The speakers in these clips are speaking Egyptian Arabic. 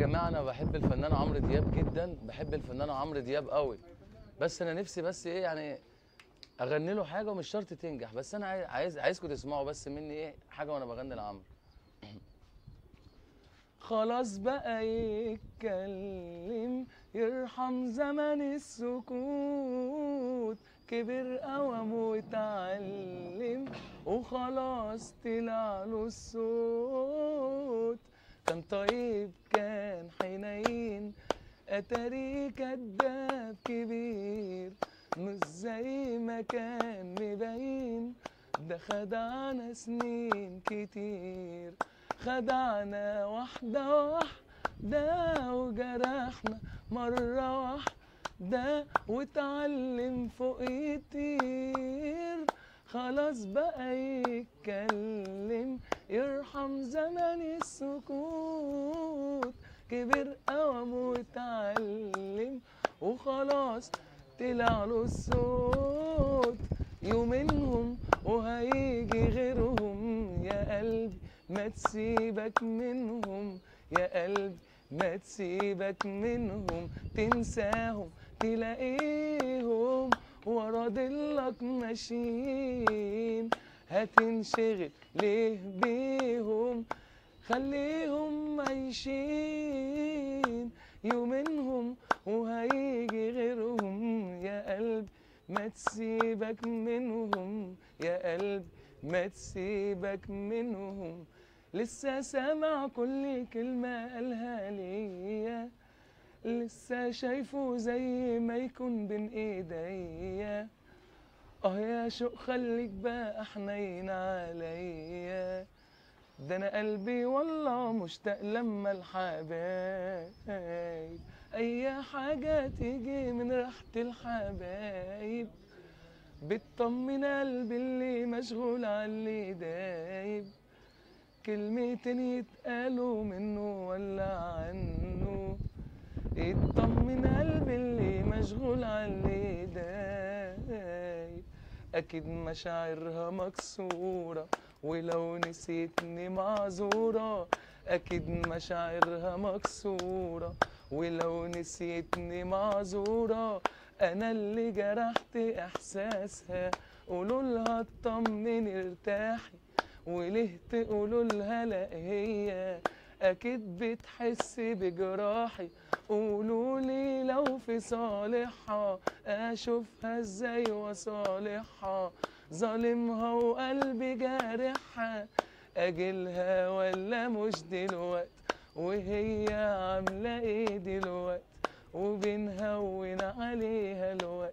جماعه انا بحب الفنان عمرو دياب جدا بحب الفنان عمرو دياب قوي بس انا نفسي بس ايه يعني اغني له حاجه ومش شرط تنجح بس انا عايز عايز عايزكم تسمعوا بس مني ايه حاجه وانا بغني لعمرو خلاص بقى يتكلم يرحم زمن السكوت كبر قوم واتعلم وخلاص طلع له الصوت كان طيب كان حنين اتاري كداب كبير مش زي ما كان مبين ده خدعنا سنين كتير خدعنا واحدة واحدة وجرحنا مرة واحدة واتعلم فوق يطير خلاص بقى يتكلم يرحم زمن السكوت كبر قوم واتعلم وخلاص طلع له الصوت يومينهم وهيجي غيرهم يا قلبي ما تسيبك منهم يا قلبي ما تسيبك منهم تنساهم تلاقيهم ورا ضلك ماشيين هتنشغل ليه بيهم خليهم عايشين يومينهم وهيجي غيرهم يا قلبي ما تسيبك منهم يا قلبي ما تسيبك منهم لسه سامع كل كلمة قالها ليا لسه شايفه زي ما يكون بين ايديا اه يا شوق خليك بقى حنين عليا ده انا قلبي والله مشتاق لما الحبايب اي حاجة تيجي من ريحة الحبايب بتطمن قلبي اللي مشغول على اللي دايب كلمتين يتقالوا منه ولا عنه يطمن قلبي اللي مشغول على اللي دايب اكيد مشاعرها مكسورة ولو نسيتني معذورة اكيد مشاعرها مكسورة ولو نسيتني معذورة انا اللي جرحت احساسها قولوا لها اطمني ارتاحي وليه تقولوا لها لا هي اكيد بتحس بجراحي قولوا لي لو في صالحها اشوفها ازاي وصالحها ظالمها وقلبي جارحها اجلها ولا مش دلوقت وهي عامله ايه دلوقت وبنهون عليها الوقت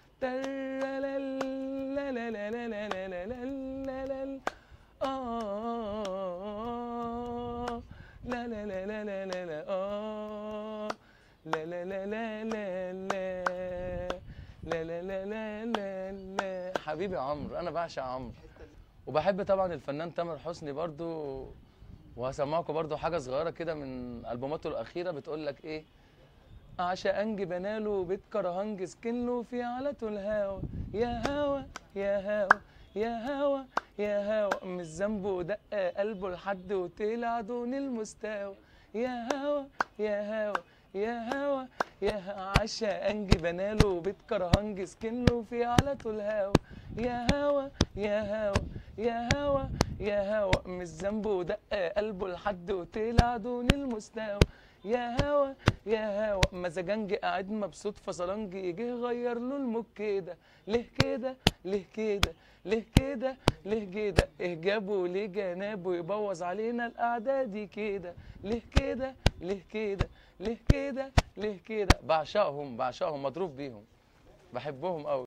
ترلللللللللللللل. آه لا لا لا لا لا لا لا آه لا لا لا لا لا لا لا لا لا لا لا لا حبيبي عمرو انا بعشق عمرو وبحب طبعا الفنان تامر حسني برضو وهسمعكم برضو حاجه صغيره كده من البوماته الاخيره بتقول لك ايه عشان جبناله بيت كرهنج سكنله في علته الهوا يا هوا يا هوا يا هوا يا هوا مش ذنبه دق قلبه لحد وطلع دون المستوى يا هوا يا هوا يا هوا يا هوا عشان جبناله بيت كرهنج سكنله في علته الهوا يا هوا يا هوا يا هوا يا هوا مش ذنبه دق قلبه لحد وطلع دون المستوى يا هوا يا هوا مزاجنجي قاعد مبسوط فصلنجي جه غير له الموج كده ليه كده ليه كده ليه كده ليه كده ايه جابه ليه جنابه يبوظ علينا القعده دي كده ليه كده ليه كده ليه كده ليه كده بعشقهم بعشقهم مضروب بيهم بحبهم قوي